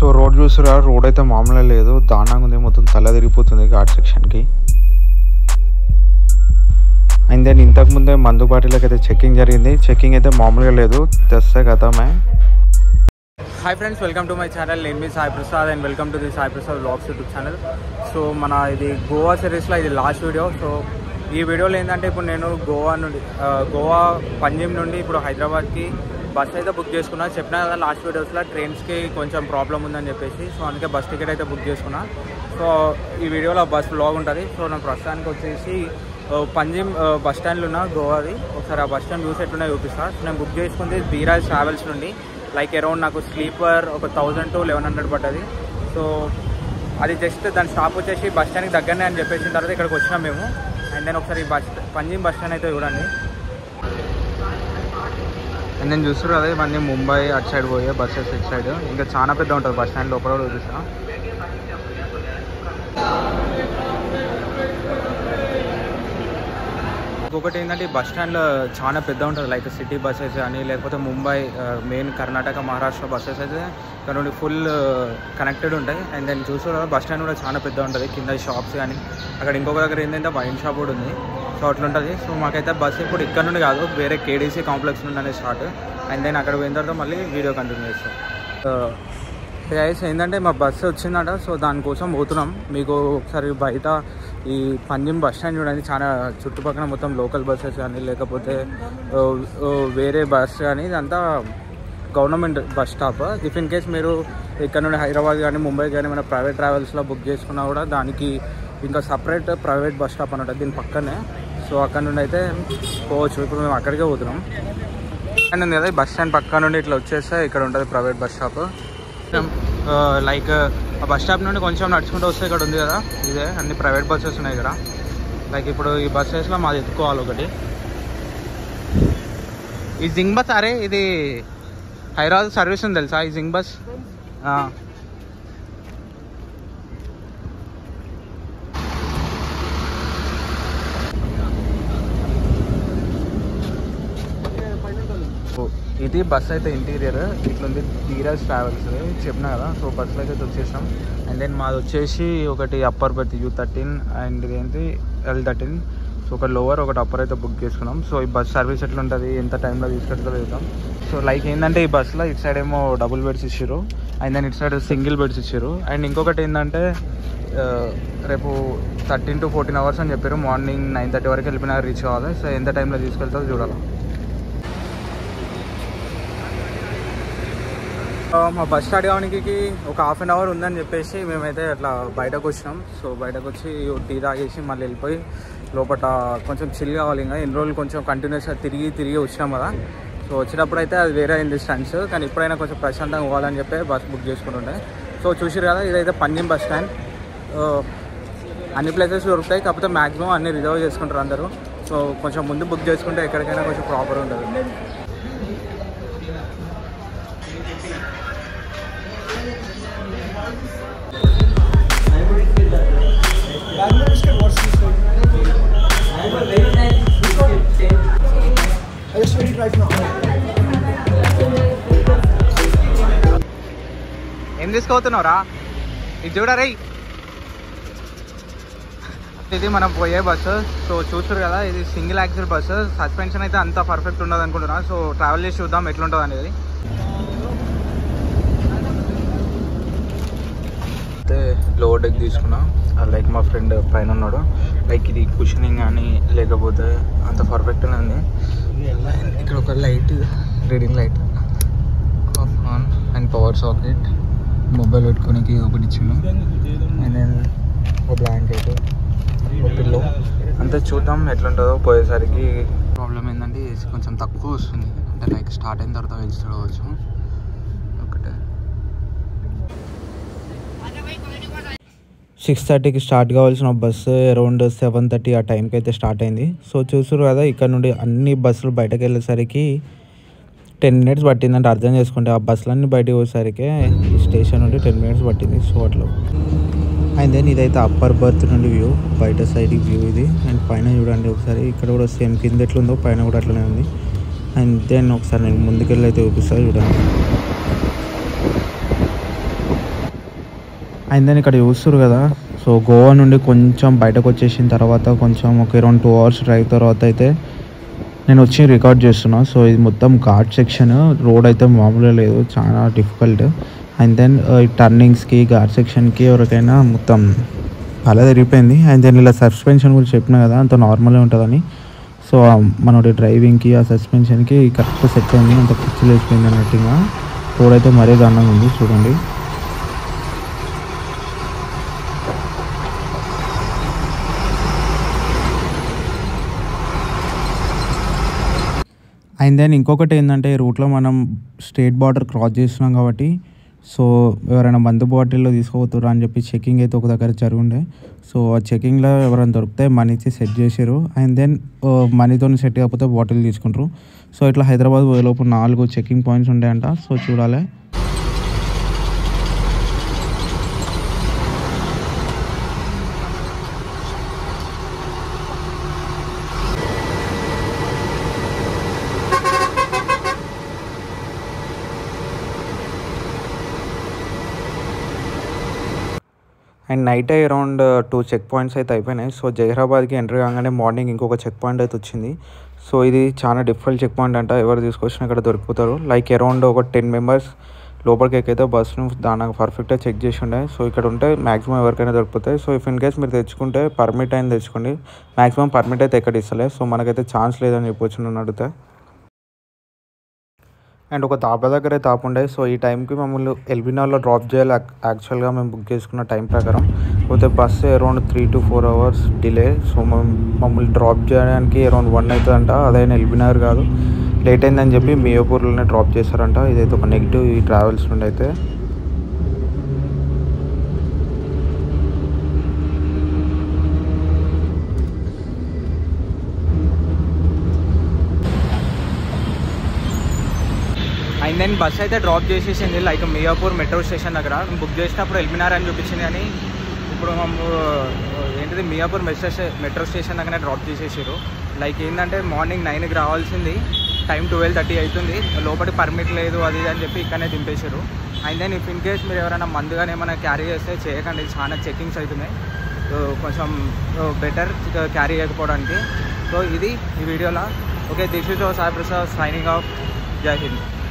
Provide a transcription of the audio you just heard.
So road చూసారా road అయితే మామూలుగా లేదు దారుణంగా ఉంది మొత్తం తల తిరిగిపోతుంది ఘాట్ సెక్షన్కి అండ్ దెన్ ఇంతకు ముందే మందు బాటిల్కి అయితే చెక్కింగ్ జరిగింది చెక్కింగ్ అయితే మామూలుగా లేదు తెస్తే గతమే hi friends welcome to my channel నేను మీ Sai Prasad and welcome to the Sai Prasad vlogs YouTube channel so మన ఇది గోవా సిరీస్లో ఇది లాస్ట్ వీడియో సో ఈ వీడియోలో ఏంటంటే ఇప్పుడు నేను గోవా నుండి ఆ, గోవా పంజిమ్ నుండి ఇప్పుడు హైదరాబాద్కి బస్ అయితే బుక్ చేసుకున్నా చెప్పినా కదా లాస్ట్ వీడియోస్లో ట్రైన్స్కి కొంచెం ప్రాబ్లం ఉందని చెప్పేసి సో అందుకే బస్ టికెట్ అయితే బుక్ చేసుకున్నా సో ఈ వీడియోలో బస్ బ్లాగ్ ఉంటుంది సో నా ప్రస్తుతానికి వచ్చేసి ఆ, పంజిమ్ ఆ, బస్ స్టాండ్లో ఉన్న గోవాది ఒకసారి ఆ బస్ స్టాండ్ చూసి ఎట్లున్నా చూపిస్తా సో నేను బుక్ చేసుకుంది ధీరాజ్ ట్రావెల్స్ నుండి లైక్ అరౌండ్ నాకు స్లీపర్ ఒక థౌజండ్ టు లెవెన్ హండ్రెడ్ పడ్డది సో అది జస్ట్ దాని స్టాప్ వచ్చేసి బస్ స్టాండ్కి దగ్గరనే అని చెప్పేసిన తర్వాత ఇక్కడికి వచ్చినాం మేము అండ్ దెన్ ఒకసారి బస్ పంజిమ్ బస్ స్టాండ్ అయితే చూడండి అండ్ నేను చూస్తారు కదా ఇవన్నీ ముంబై అటు సైడ్ పోయే బస్సెస్ ఇటు సైడ్ ఇంకా చాలా పెద్ద ఉంటుంది బస్ స్టాండ్ లోపల కూడా చూపిస్తా ఇంకొకటి ఏంటంటే ఈ బస్ స్టాండ్లో చాలా పెద్ద ఉంటుంది లైక్ సిటీ బస్సెస్ కానీ లేకపోతే ముంబై మెయిన్ కర్ణాటక మహారాష్ట్ర బస్సెస్ అయితే ఇక్కడ నుండి ఫుల్ కనెక్టెడ్ ఉంటాయి అండ్ దెన్ చూసిన బస్ స్టాండ్ కూడా చాలా పెద్ద ఉంటుంది కింద షాప్స్ కానీ అక్కడ ఇంకొక దగ్గర ఏంటంటే వైన్ షాప్ కూడా ఉంది సో అట్లా ఉంటుంది సో మాకైతే బస్ ఇప్పుడు ఇక్కడ నుండి కాదు వేరే కేడీసీ కాంప్లెక్స్ నుండి అనేది స్టార్ట్ అండ్ దెన్ అక్కడ పోయిన తర్వాత మళ్ళీ వీడియో కంటిన్యూ చేస్తాం గైస్ ఏంటంటే మా బస్సు వచ్చిందట సో దానికోసం పోతున్నాం మీకు ఒకసారి బయట ఈ పంజిమ్ బస్ స్టాండ్ చూడండి చాలా చుట్టుపక్కల మొత్తం లోకల్ బస్సెస్ కానీ లేకపోతే ఓ, ఓ, వేరే బస్ కానీ ఇదంతా government bus stop if in case మీరు ఇక్కడ నుండి హైదరాబాద్ కానీ ముంబై కానీ మన ప్రైవేట్ ట్రావెల్స్లో బుక్ చేసుకున్నా కూడా దానికి ఇంకా సపరేట్ ప్రైవేట్ బస్ స్టాప్ అనమాట దీని పక్కనే సో అక్కడ నుండి అయితే పోవచ్చు ఇప్పుడు మేము అక్కడికే పోతున్నాం అండ్ ఉంది కదా ఈ బస్ స్టాండ్ పక్క నుండి ఇట్లా వచ్చేస్తే ఇక్కడ ఉంటుంది ప్రైవేట్ బస్ స్టాప్ లైక్ ఆ బస్ స్టాప్ నుండి కొంచెం నడుచుకుంటూ వస్తే ఇక్కడ ఉంది కదా ఇదే అన్ని ప్రైవేట్ బస్సెస్ ఉన్నాయి ఇక్కడ లైక్ ఇప్పుడు ఈ బస్సెస్లో మాది ఎత్తుకోవాలి ఒకటి ఈ జింగ్ బస్ అరే ఇది హైదరాబాద్ సర్వీస్ ఉంది తెలుసా ఈ జింగ్ బస్ ఆ. ఓ, ఇది బస్ అయితే ఇంటీరియర్ ఇట్లుంది ధీరాజ్ ట్రావెల్స్ చెప్పినా కదా సో బస్సులో అయితే వచ్చేసాం అండ్ దెన్ మాది వచ్చేసి ఒకటి upper berth U thirteen and ఇదేంటి ఎల్ థర్టీన్ సో ఒక లోవర్ ఒకటి అప్పర్ అయితే బుక్ చేసుకున్నాం సో ఈ బస్ సర్వీస్ ఎట్లుంటుంది ఎంత టైంలో తీసుకెళ్తుందో చూద్దాం సో లైక్ ఏంటంటే ఈ బస్సులో ఇటు సైడ్ ఏమో డబుల్ బెడ్స్ ఇచ్చారు అండ్ దెన్ ఇటు సైడ్ సింగిల్ బెడ్స్ ఇచ్చారు అండ్ ఇంకొకటి ఏంటంటే ఆ, రేపు థర్టీన్ టు ఫోర్టీన్ అవర్స్ అని చెప్పారు మార్నింగ్ నైన్ థర్టీ వరకు వెళ్ళిపోయినా రీచ్ కావాలి సో ఎంత టైంలో తీసుకెళ్తుందో చూడాలి ఆ, మా బస్ స్టార్ట్ కావడానికి ఒక హాఫ్ అన్ అవర్ ఉందని చెప్పేసి మేమైతే అట్లా బయటకు వచ్చినాం సో బయటకు వచ్చి టీ తాగేసి మళ్ళీ వెళ్ళిపోయి లోపల కొంచెం చిల్ కావాలి ఇంకా ఎన్ని రోజులు కొంచెం కంటిన్యూస్గా తిరిగి తిరిగి వచ్చినాం కదా సో వచ్చినప్పుడు అయితే అది వేరే అయింది స్టాండ్స్ కానీ ఇప్పుడైనా కొంచెం ప్రశాంతంగా పోవాలని చెప్పి బస్ బుక్ చేసుకుంటుండే సో చూసిరు కదా ఇదైతే పంజిమ్ బస్ స్టాండ్ ఆ, అన్ని ప్లేసెస్ దొరుకుతాయి కాకపోతే మ్యాక్సిమం అన్ని రిజర్వ్ చేసుకుంటారు అందరూ సో కొంచెం ముందు బుక్ చేసుకుంటే ఎక్కడికైనా కొంచెం ప్రాపర్ ఉంటుంది Bangalore biscuit, what's this like? I just read it right now. ఏం తీసుకుపోతున్నావురా ఇది చూడరే ఇది మనం పోయే బస్సు సో చూసారు కదా ఇది సింగిల్ యాక్సిల్ బస్సు సస్పెన్షన్ అయితే అంత పర్ఫెక్ట్ ఉండదు అనుకుంటున్నా సో ట్రావెల్ చేసి చూద్దాం ఎట్లుంటుంది అనేది అయితే లోవర్ డెక్ తీసుకున్నా లైక్ మా ఫ్రెండ్ పైన ఉన్నాడు లైక్ ఇది కుషనింగ్ కానీ లేకపోతే అంత పర్ఫెక్ట్గా ఉంది ఇక్కడ ఒక light reading light off on and power socket mobile పెట్టుకోనికి ఒకటి ఇచ్చిండు అండ్ దెన్ ఒక బ్లాంకెట్ ఒక పిల్లో అంతే చూద్దాం ఎట్లుంటుందో పోయేసరికి ప్రాబ్లం ఏంటంటే ఏసీ కొంచెం తక్కువ వస్తుంది అంటే లైక్ స్టార్ట్ అయిన తర్వాత వెళ్ళి చూడవచ్చు ఒకటే సిక్స్ థర్టీకి స్టార్ట్ కావాల్సిన బస్సు అరౌండ్ సెవెన్ థర్టీ ఆ టైంకి అయితే స్టార్ట్ అయింది సో చూసారు కదా ఇక్కడ నుండి అన్ని బస్సులు బయటకు వెళ్ళేసరికి టెన్ మినిట్స్ పట్టిందంటే అర్థం చేసుకుంటే ఆ బస్సులన్నీ బయటకు పోయేసరికి ఈ స్టేషన్ నుండి టెన్ మినిట్స్ పట్టింది సో అట్లా అండ్ దెన్ ఇదైతే అప్పర్ బర్త్ నుండి వ్యూ బయట సైడ్ వ్యూ ఇది అండ్ పైన చూడండి ఒకసారి ఇక్కడ కూడా సేమ్ కింద ఎట్లుందో పైన కూడా అట్లనే ఉంది అండ్ దెన్ ఒకసారి నేను ముందుకెళ్ళి అయితే చూపిస్తాను చూడండి అండ్ దెన్ ఇక్కడ చూస్తారు కదా సో గోవా నుండి కొంచెం బయటకు వచ్చేసిన తర్వాత కొంచెం ఒక అరౌండ్ టూ అవర్స్ డ్రైవ్ తర్వాత అయితే నేను వచ్చి రికార్డ్ చేస్తున్నా సో ఇది మొత్తం ఘాట్ సెక్షన్ రోడ్ అయితే మామూలుగా లేదు చాలా డిఫికల్ట్ అండ్ దెన్ ఈ టర్నింగ్స్కి ఘాట్ సెక్షన్కి ఎవరికైనా మొత్తం తల తిరిగిపోయింది అండ్ దెన్ ఇలా సస్పెన్షన్ గురించి చెప్పిన కదా అంత నార్మల్గా ఉంటుందని సో మనోడి డ్రైవింగ్కి ఆ సస్పెన్షన్కి కరెక్ట్ సెట్ అయింది అంత పిచ్చి లేచిపోయింది అన్నట్టుగా రోడ్ అయితే మరీ దారుణంగా ఉంది చూడండి అండ్ దెన్ ఇంకొకటి ఏంటంటే ఈ రూట్లో మనం స్టేట్ బార్డర్ క్రాస్ చేస్తున్నాం కాబట్టి సో ఎవరైనా మందు బాటిల్లో తీసుకోపోతారా అని చెప్పి చెకింగ్ అయితే ఒక దగ్గర జరుగుండే సో ఆ చెకింగ్లో ఎవరైనా దొరికితే మనీ ఇచ్చి సెట్ చేసారు అండ్ దెన్ మనీతో సెట్ కాకపోతే బాటిల్ తీసుకుంటారు సో ఇట్లా హైదరాబాద్ పోయేలోపు నాలుగు చెకింగ్ పాయింట్స్ ఉంటాయంట సో చూడాలి and night around two check points అయితే అయిపోయినాయి సో జహీరాబాద్కి ఎంటర్ కాగానే మార్నింగ్ ఇంకొక చెక్ పాయింట్ అయితే వచ్చింది సో ఇది చాలా డిఫరెంట్ చెక్ పాయింట్ అంట ఎవరు తీసుకొచ్చినా ఇక్కడ దొరికిపోతారు లైక్ అరౌండ్ ఒక టెన్ మెంబర్స్ లోపలికి ఎక్కైతే బస్సును దానికి పర్ఫెక్ట్గా చెక్ చేసి ఉండే సో ఇక్కడ ఉంటే మాక్సిమం ఎవరికైనా దొరికిపోతాయి సో ఇఫ్ ఇన్ కేస్ మీరు తెచ్చుకుంటే పర్మిట్ అయిన తెచ్చుకోండి మాక్సిమం పర్మిట్ అయితే ఎక్కడ ఇస్తలే సో మనకైతే ఛాన్స్ లేదని చెప్పొచ్చు నన్ను అడిగితే అండ్ ఒక తాప దగ్గరే తాపు ఉండే సో ఈ టైంకి మమ్మల్ని ఎల్బినార్లో డ్రాప్ చేయాలి యాక్- యాక్చువల్గా మేము బుక్ చేసుకున్న టైం ప్రకారం పోతే bus around three to four hours delay so మమ్- మమ్మల్ని డ్రాప్ చేయడానికి అరౌండ్ వన్ అవుతుందంట అదైనా ఎల్బినార్ కాదు లేట్ అయిందని చెప్పి మియోపూర్లోనే డ్రాప్ చేశారంట ఇదైతే ఒక నెగిటివ్ ఈ ట్రావెల్స్ నుండి అయితే అండ్ దెన్ బస్ అయితే డ్రాప్ చేసేసింది లైక్ మియాపూర్ మెట్రో స్టేషన్ దగ్గర మేము బుక్ చేసినప్పుడు ఎల్బినార్ అని చూపించింది కానీ ఇప్పుడు మేము ఏంటిది మియాపూర్ మెట్రో స్టే- మెట్రో స్టేషన్ దగ్గర డ్రాప్ చేసేసారు లైక్ ఏంటంటే మార్నింగ్ నైన్కి రావాల్సింది టైం ట్వెల్వ్ థర్టీ అవుతుంది లోపలికి పర్మిట్ లేదు అది ఇది అని చెప్పి ఇక్కడనే దింపేశారు and then if in case మీరు ఎవరైనా మందు కానీ ఏమైనా క్యారీ చేస్తే చేయకండి చాలా చెకింగ్స్ అవుతున్నాయి సో కొంచెం బెటర్ క్యారీ చేయకపోవడానికి సో ఇది ఈ వీడియోలో okay this is Sai Prasad signing off Jai Hind